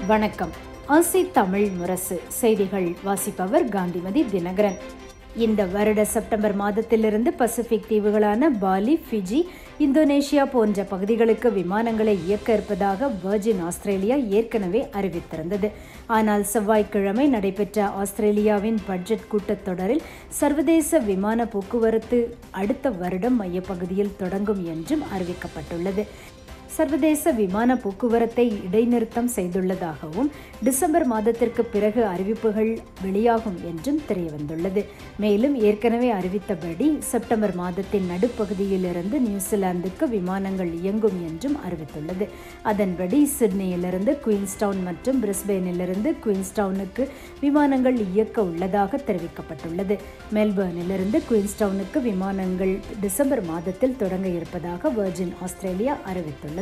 வணக்கம் ஆசி தமிழ் முரசு செய்திகள் வாசிப்பவர் காந்திமதி தினகரன் இந்த வருட செப்டம்பர் மாதத்திலிருந்து பசிபிக் தீவுகளான பாலி ஃபிஜி இந்தோனேஷியா போன்ற பகுதிகளுக்கு விமானங்களை இயக்க இருப்பதாக வர்ஜின் ஆஸ்திரேலியா ஏற்கனவே அறிவித்திருந்தது ஆனால் செவ்வாய்க்கிழமை நடைபெற்ற ஆஸ்திரேலியாவின் பட்ஜெட் கூட்டத்தொடரில் சர்வதேச விமான போக்குவரத்து அடுத்த வருடம் மையப்பகுதியில் தொடங்கும் என்றும் அறிவிக்கப்பட்டுள்ளது சர்வதேச விமான போக்குவரத்தை இடைநிறுத்தம் செய்துள்ளதாகவும் டிசம்பர் மாதத்திற்கு பிறகு அறிவிப்புகள் வெளியாகும் என்றும் தெரியவந்துள்ளது மேலும் ஏற்கனவே அறிவித்தபடி செப்டம்பர் மாதத்தின் நடுப்பகுதியிலிருந்து நியூசிலாந்துக்கு விமானங்கள் இயங்கும் என்றும் அறிவித்துள்ளது அதன்படி சிட்னியிலிருந்து குயின்ஸ்டவுன் மற்றும் பிரிஸ்பேனிலிருந்து குயின்ஸ்டவுனுக்கு விமானங்கள் இயக்க உள்ளதாக தெரிவிக்கப்பட்டுள்ளது மெல்பர்னிலிருந்து குயின்ஸ்டவுனுக்கு விமானங்கள் டிசம்பர் மாதத்தில் தொடங்க இருப்பதாக வர்ஜின் ஆஸ்திரேலியா அறிவித்துள்ளது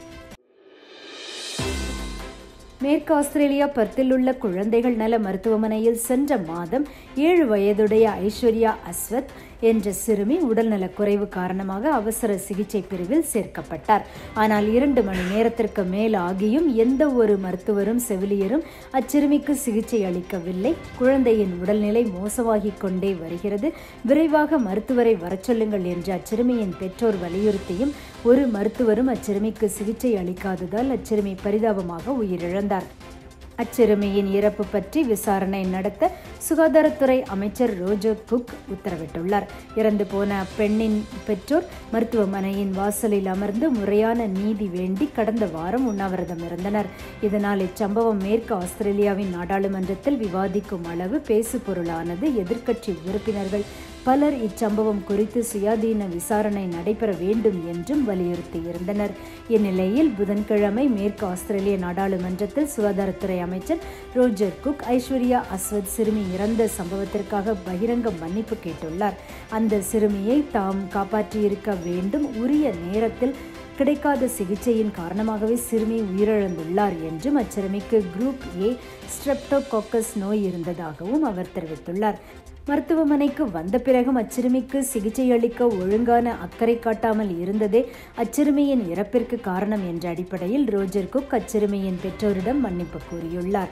மேற்கு ஆஸ்திரேலியா பர்த்தில் உள்ள குழந்தைகள் நல மருத்துவமனையில் சென்ற மாதம் ஏழு வயதுடைய ஐஸ்வர்யா அஸ்வத் என்ற சிறுமி உடல்நலக் குறைவு காரணமாக அவசர சிகிச்சை பிரிவில் சேர்க்கப்பட்டார் ஆனால் இரண்டு மணி நேரத்திற்கு மேல் ஆகியும் எந்த ஒரு மருத்துவரும் செவிலியரும் அச்சிறுமிக்கு சிகிச்சை அளிக்கவில்லை குழந்தையின் உடல்நிலை மோசமாகிக் கொண்டே வருகிறது விரைவாக மருத்துவரை வரச்சொல்லுங்கள் என்று அச்சிறுமியின் பெற்றோர் வலியுறுத்தியும் ஒரு மருத்துவரும் அச்சிறுமிக்கு சிகிச்சை அளிக்காததால் அச்சிறுமி பரிதாபமாக உயிரிழந்தார் அச்சிறுமியின் இறப்பு பற்றி விசாரணை நடத்த சுகாதாரத்துறை அமைச்சர் ரோஜர் குக் உத்தரவிட்டுள்ளார் இறந்து போன அப்பெண்ணின் பெற்றோர் மருத்துவமனையின் வாசலில் அமர்ந்து முறையான நீதி வேண்டி கடந்த வாரம் உண்ணாவிரதம் இருந்தனர் இதனால் இச்சம்பவம் மேற்கு ஆஸ்திரேலியாவின் நாடாளுமன்றத்தில் விவாதிக்கும் அளவு பேசு பொருளானது எதிர்க்கட்சி உறுப்பினர்கள் பலர் இச்சம்பவம் குறித்து சுயாதீன விசாரணை நடைபெற வேண்டும் என்றும் வலியுறுத்தியிருந்தனர் இந்நிலையில் புதன்கிழமை மேற்கு ஆஸ்திரேலிய நாடாளுமன்றத்தில் சுகாதாரத்துறை அமைச்சர் ரோஜர் குக் ஐஸ்வர்யா அஸ்வத் சிறுமி இறந்த சம்பவத்திற்காக பகிரங்க மன்னிப்பு கேட்டுள்ளார் அந்த சிறுமியை தாம் காப்பாற்றியிருக்க வேண்டும் உரிய நேரத்தில் கிடைக்காத சிகிச்சையின் காரணமாகவே சிறுமி உயிரிழந்துள்ளார் என்றும் அச்சிறுமிக்கு குரூப் ஏ ஸ்ட்ரெப்டோகாக்கஸ் நோய் இருந்ததாகவும் அவர் தெரிவித்துள்ளார் மருத்துவமனைக்கு வந்த பிறகும் அச்சிறுமிக்கு சிகிச்சை அளிக்க ஒழுங்கான அக்கறை காட்டாமல் இருந்ததே அச்சிறுமியின் இறப்பிற்கு காரணம் என்ற அடிப்படையில் ரோஜர் குக் அச்சிறுமியின் பெற்றோரிடம் மன்னிப்பு கூறியுள்ளார்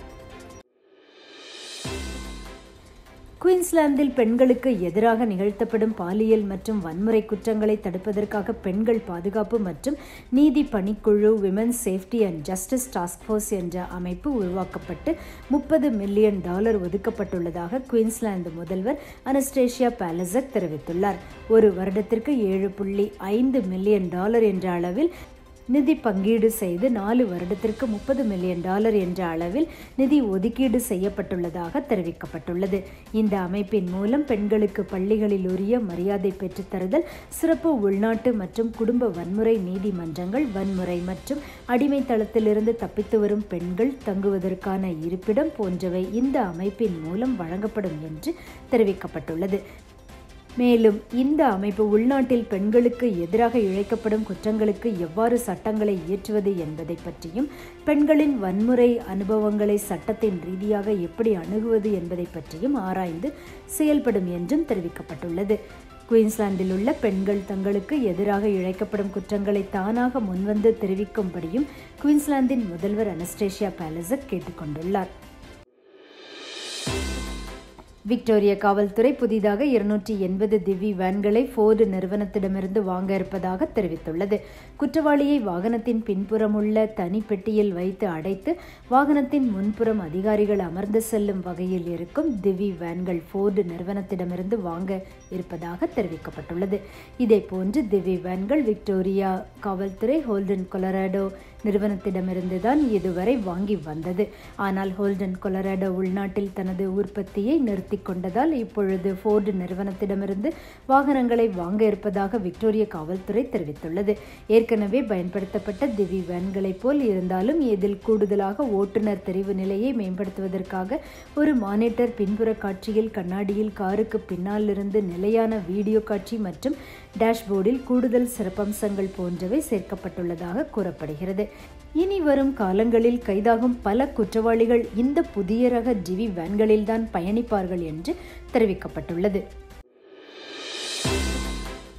குயின்ஸ்லாந்தில் பெண்களுக்கு எதிராக நிகழ்த்தப்படும் பாலியல் மற்றும் வன்முறை குற்றங்களை தடுப்பதற்காக பெண்கள் பாதுகாப்பு மற்றும் நீதி பணிக்குழு women's safety and justice task force என்ற அமைப்பு உருவாக்கப்பட்டு முப்பது மில்லியன் டாலர் ஒதுக்கப்பட்டுள்ளதாக குயின்ஸ்லாந்து முதல்வர் அனஸ்டேஷியா பாலசக் தெரிவித்துள்ளார் ஒரு வருடத்திற்கு ஏழு புள்ளி ஐந்து மில்லியன் டாலர் என்ற அளவில் நிதி பங்கீடு செய்து நாலு வருடத்திற்கு முப்பது மில்லியன் டாலர் என்ற அளவில் நிதி ஒதுக்கீடு செய்யப்பட்டுள்ளதாக தெரிவிக்கப்பட்டுள்ளது இந்த அமைப்பின் மூலம் பெண்களுக்கு பள்ளிகளில் உரிய மரியாதை பெற்றுத்தருதல் சிறப்பு உள்நாட்டு மற்றும் குடும்ப வன்முறை நீதிமன்றங்கள் வன்முறை மற்றும் அடிமைத்தளத்திலிருந்து தப்பித்து வரும் பெண்கள் தங்குவதற்கான இருப்பிடம் போன்றவை இந்த அமைப்பின் மூலம் வழங்கப்படும் என்று தெரிவிக்கப்பட்டுள்ளது மேலும் இந்த அமைப்பு உள்நாட்டில் பெண்களுக்கு எதிராக இழைக்கப்படும் குற்றங்களுக்கு எவ்வாறு சட்டங்களை இயற்றுவது என்பதை பற்றியும் பெண்களின் வன்முறை அனுபவங்களை சட்டத்தின் ரீதியாக எப்படி அணுகுவது என்பதை பற்றியும் ஆராய்ந்து செயல்படும் என்றும் தெரிவிக்கப்பட்டுள்ளது குயின்ஸ்லாந்தில் உள்ள பெண்கள் தங்களுக்கு எதிராக இழைக்கப்படும் குற்றங்களை தானாக முன்வந்து தெரிவிக்கும்படியும் குயின்ஸ்லாந்தின் முதல்வர் அனஸ்டேஷியா பாலசக் கேட்டுக்கொண்டுள்ளார் விக்டோரியா காவல்துறை புதிதாக இருநூற்றி எண்பது திவி வேன்களை ஃபோர்டு நிறுவனத்திடமிருந்து வாங்க இருப்பதாக தெரிவித்துள்ளது குற்றவாளியை வாகனத்தின் பின்புறமுள்ள தனி பெட்டியில் வைத்து அடைத்து வாகனத்தின் முன்புறம் அதிகாரிகள் அமர்ந்து செல்லும் வகையில் இருக்கும் திவி வேன்கள் ஃபோர்டு நிறுவனத்திடமிருந்து வாங்க இருப்பதாக தெரிவிக்கப்பட்டுள்ளது இதேபோன்று திவி வேன்கள் விக்டோரியா காவல்துறை ஹோல்டன் கொலராடோ நிறுவனத்திடமிருந்து தான் இதுவரை வாங்கி வந்தது ஆனால் ஹோல்டன் கொலராடோ உள்நாட்டில் தனது உற்பத்தியை நிறுத்தி கொண்டதால் இப்பொழுது ஃபோர்டு நிறுவனத்திடமிருந்து வாகனங்களை வாங்க இருப்பதாக விக்டோரியா காவல்துறை தெரிவித்துள்ளது ஏற்கனவே பயன்படுத்தப்பட்ட திவி வேன்களைப் போல் இருந்தாலும் இதில் கூடுதலாக ஓட்டுநர் தெரிவு நிலையை மேம்படுத்துவதற்காக ஒரு மானிட்டர் பின்புற காட்சியில் கண்ணாடியில் காருக்கு பின்னால் இருந்து நிலையான வீடியோ காட்சி மற்றும் டேஷ்போர்டில் கூடுதல் சிறப்பம்சங்கள் போன்றவை சேர்க்கப்பட்டுள்ளதாக கூறப்படுகிறது இனி வரும் காலங்களில் கைதாகும் பல குற்றவாளிகள் இந்த புதிய ரக டிவி வேன்களில்தான் பயணிப்பார்கள் என்று தெரிவிக்கப்பட்டுள்ளது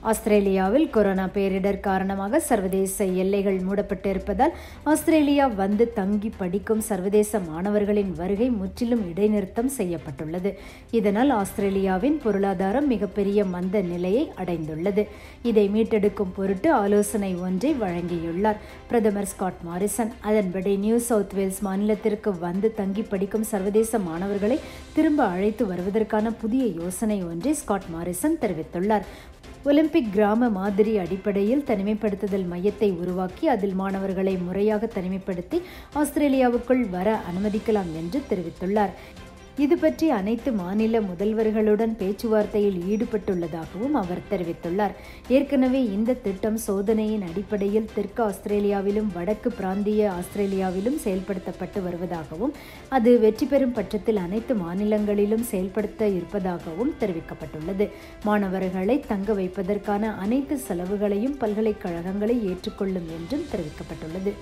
ஆஸ்திரேலியாவில் கொரோனா பேரிடர் காரணமாக சர்வதேச எல்லைகள் மூடப்பட்டிருப்பதால் ஆஸ்திரேலியா வந்து தங்கி படிக்கும் சர்வதேச மாணவர்களின் வருகை முற்றிலும் இடைநிறுத்தம் செய்யப்பட்டுள்ளது இதனால் ஆஸ்திரேலியாவின் பொருளாதாரம் மிகப்பெரிய மந்த நிலையை அடைந்துள்ளது இதை மீட்டெடுக்கும் பொருட்டு ஆலோசனை ஒன்றை வழங்கியுள்ளார் பிரதமர் ஸ்காட் மாரிசன் அதன்படி நியூ சவுத் வேல்ஸ் மாநிலத்திற்கு வந்து தங்கி படிக்கும் சர்வதேச மாணவர்களை திரும்ப அழைத்து வருவதற்கான புதிய யோசனை ஒன்றை ஸ்காட் மாரிசன் தெரிவித்துள்ளார் ஒலிம்பிக் கிராம மாதிரி அடிப்படையில் தனிமைப்படுத்துதல் மையத்தை உருவாக்கி அதில் மாணவர்களை முறையாக தனிமைப்படுத்தி ஆஸ்திரேலியாவுக்குள் வர அனுமதிக்கலாம் என்று தெரிவித்துள்ளார் இது பற்றி அனைத்து மாநில முதல்வர்களுடன் பேச்சுவார்த்தையில் ஈடுபட்டுள்ளதாகவும் அவர் தெரிவித்துள்ளார் ஏற்கனவே இந்த திட்டம் சோதனையின் அடிப்படையில் தெற்கு ஆஸ்திரேலியாவிலும் வடக்கு பிராந்திய ஆஸ்திரேலியாவிலும் செயல்படுத்தப்பட்டு வருவதாகவும் அது வெற்றி பெறும் பட்சத்தில் அனைத்து மாநிலங்களிலும் செயல்படுத்த இருப்பதாகவும் தெரிவிக்கப்பட்டுள்ளது மாணவர்களை தங்க வைப்பதற்கான அனைத்து செலவுகளையும் பல்கலைக்கழகங்களை ஏற்றுக்கொள்ளும் என்றும் தெரிவிக்கப்பட்டுள்ளது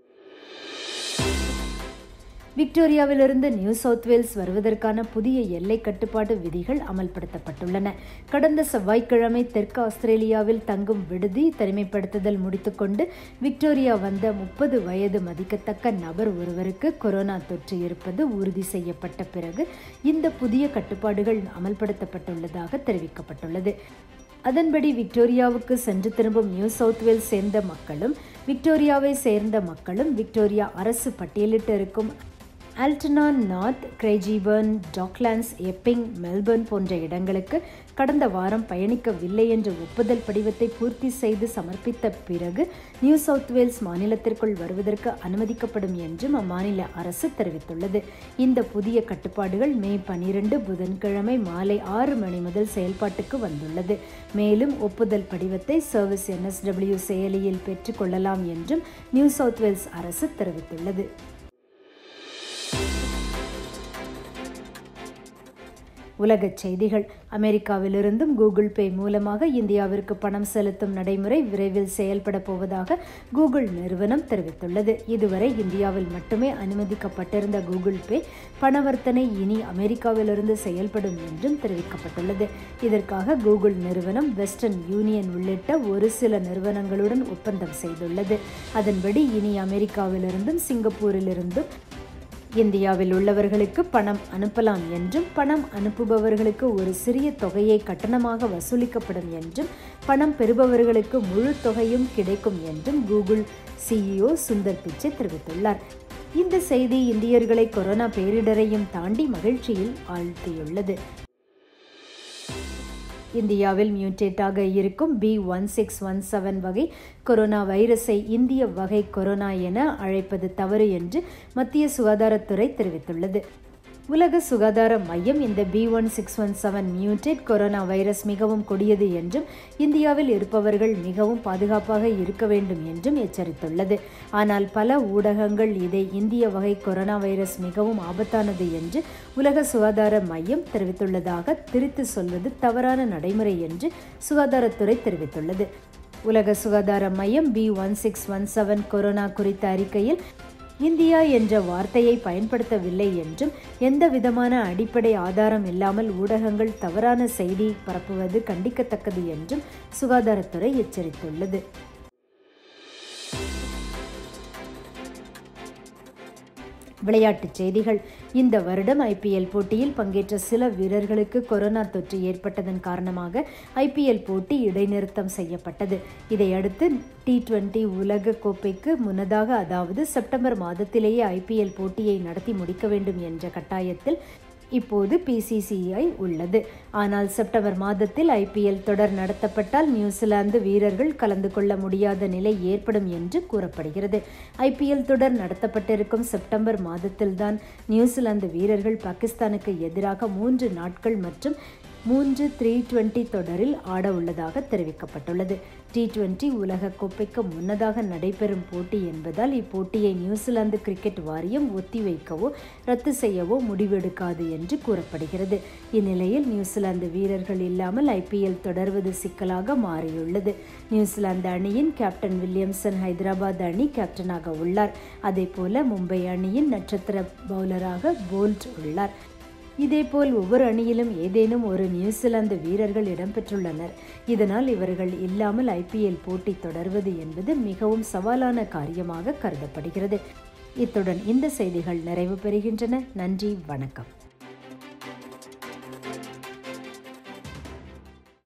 விக்டோரியாவிலிருந்து நியூ சவுத் வேல்ஸ் வருவதற்கான புதிய எல்லை கட்டுப்பாடு விதிகள் அமல்படுத்தப்பட்டுள்ளன கடந்த செவ்வாய்க்கிழமை தெற்கு ஆஸ்திரேலியாவில் தங்கும் விடுதி தனிமைப்படுத்துதல் முடித்துக்கொண்டு விக்டோரியா வந்த முப்பது வயது மதிக்கத்தக்க நபர் ஒருவருக்கு கொரோனா தொற்று இருப்பது உறுதி செய்யப்பட்ட பிறகு இந்த புதிய கட்டுப்பாடுகள் அமல்படுத்தப்பட்டுள்ளதாக தெரிவிக்கப்பட்டுள்ளது அதன்படி விக்டோரியாவுக்கு சென்று திரும்பும் நியூ சவுத் வேல்ஸ் சேர்ந்த மக்களும் விக்டோரியாவை சேர்ந்த மக்களும் விக்டோரியா அரசு பட்டியலிட்டிருக்கும் ஆல்டனான் North Craigieburn Docklands Epping Melbourne போன்ற இடங்களுக்கு கடந்த வாரம் பயணிக்கவில்லை என்ற ஒப்புதல் படிவத்தை பூர்த்தி செய்து சமர்ப்பித்த பிறகு நியூ சவுத் வேல்ஸ் மாநிலத்திற்குள் வருவதற்கு அனுமதிக்கப்படும் என்றும் அம்மாநில அரசு தெரிவித்துள்ளது இந்த புதிய கட்டுப்பாடுகள் மே பனிரெண்டு புதன்கிழமை மாலை ஆறு மணி முதல் செயல்பாட்டுக்கு வந்துள்ளது மேலும் ஒப்புதல் படிவத்தை சர்வீஸ் என்எஸ்டபிள்யூ செயலியில் பெற்றுக்கொள்ளலாம் என்றும் நியூ சவுத் வேல்ஸ் அரசு தெரிவித்துள்ளது உலகச் செய்திகள் அமெரிக்காவிலிருந்தும் கூகுள் பே மூலமாக இந்தியாவிற்கு பணம் செலுத்தும் நடைமுறை விரைவில் செயல்பட போவதாக கூகுள் நிறுவனம் தெரிவித்துள்ளது இதுவரை இந்தியாவில் மட்டுமே அனுமதிக்கப்பட்டிருந்த கூகுள் பே பணவர்த்தனை இனி அமெரிக்காவிலிருந்து செயல்படும் என்றும் தெரிவிக்கப்பட்டுள்ளது இதற்காக கூகுள் நிறுவனம் வெஸ்டர்ன் யூனியன் உள்ளிட்ட ஒரு சில நிறுவனங்களுடன் ஒப்பந்தம் செய்துள்ளது அதன்படி இனி அமெரிக்காவிலிருந்தும் சிங்கப்பூரிலிருந்தும் இந்தியாவில் உள்ளவர்களுக்கு பணம் அனுப்பலாம் என்றும் பணம் அனுப்புபவர்களுக்கு ஒரு சிறிய தொகையை கட்டணமாக வசூலிக்கப்படும் என்றும் பணம் பெறுபவர்களுக்கு முழு தொகையும் கிடைக்கும் என்றும் கூகுள் சிஇஓ சுந்தர் பிச்சை தெரிவித்துள்ளார் இந்த செய்தி இந்தியர்களை கொரோனா பேரிடரையும் தாண்டி மகிழ்ச்சியில் ஆழ்த்தியுள்ளது இந்தியாவில் மியூட்டேட்டாக இருக்கும் B one six one seven வகை கொரோனா வைரஸை இந்திய வகை கொரோனா என அழைப்பது தவறு என்று மத்திய சுகாதாரத்துறை தெரிவித்துள்ளது உலக சுகாதார மையம் இந்த B one six one seven mutate corona virus மிகவும் கொடியது என்றும் இந்தியாவில் இருப்பவர்கள் மிகவும் பாதுகாப்பாக இருக்க வேண்டும் என்றும் எச்சரித்துள்ளது ஆனால் பல ஊடகங்கள் இதை இந்திய வகை கொரோனா வைரஸ் மிகவும் ஆபத்தானது என்று உலக சுகாதார மையம் தெரிவித்துள்ளதாக திரித்து சொல்வது தவறான நடைமுறை என்று சுகாதாரத்துறை தெரிவித்துள்ளது உலக சுகாதார மையம் B one six one seven corona குறித்த அறிக்கையில் இந்தியா என்ற வார்த்தையை பயன்படுத்தவில்லை என்றும் எந்த விதமான அடிப்படை ஆதாரம் இல்லாமல் ஊடகங்கள் தவறான செய்தி பரப்புவது கண்டிக்கத்தக்கது என்றும் சுகாதாரத்துறை எச்சரித்துள்ளது விளையாட்டுச் செய்திகள் இந்த வருடம் ஐபிஎல் போட்டியில் பங்கேற்ற சில வீரர்களுக்கு கொரோனா தொற்று ஏற்பட்டதன் காரணமாக ஐபிஎல் போட்டி இடைநிறுத்தம் செய்யப்பட்டது இதையடுத்து டி டுவெண்டி உலக கோப்பைக்கு முன்னதாக அதாவது செப்டம்பர் மாதத்திலேயே ஐபிஎல் போட்டியை நடத்தி முடிக்க வேண்டும் என்ற கட்டாயத்தில் இப்போது பிசிசிஐ உள்ளது ஆனால் செப்டம்பர் மாதத்தில் ஐபிஎல் தொடர் நடத்தப்பட்டால் நியூசிலாந்து வீரர்கள் கலந்து கொள்ள முடியாத நிலை ஏற்படும் என்று கூறப்படுகிறது ஐபிஎல் தொடர் நடத்தப்பட்டிருக்கும் செப்டம்பர் மாதத்தில்தான் நியூசிலாந்து வீரர்கள் பாகிஸ்தானுக்கு எதிராக மூன்று நாட்கள் மற்றும் மூன்று த்ரீ டுவெண்டி தொடரில் ஆட உள்ளதாக தெரிவிக்கப்பட்டுள்ளது டி டுவெண்டி உலகக்கோப்பைக்கு முன்னதாக நடைபெறும் போட்டி என்பதால் இப்போட்டியை நியூசிலாந்து கிரிக்கெட் வாரியம் ஒத்திவைக்கவோ ரத்து செய்யவோ முடிவெடுக்காது என்று கூறப்படுகிறது இந்நிலையில் நியூசிலாந்து வீரர்கள் இல்லாமல் ஐபிஎல் தொடர்வது சிக்கலாக மாறியுள்ளது நியூசிலாந்து அணியின் கேப்டன் வில்லியம்சன் ஹைதராபாத் அணி கேப்டனாக உள்ளார் அதேபோல மும்பை அணியின் நட்சத்திர பவுலராக போல்ட் உள்ளார் இதேபோல் ஒவ்வொரு அணியிலும் ஏதேனும் ஒரு நியூசிலாந்து வீரர்கள் இடம்பெற்றுள்ளனர் இதனால் இவர்கள் இல்லாமல் ஐபிஎல் போட்டி தொடர்வது என்பது மிகவும் சவாலான காரியமாக கருதப்படுகிறது இத்துடன் இந்த செய்திகள் நிறைவு பெறுகின்றன நன்றி வணக்கம்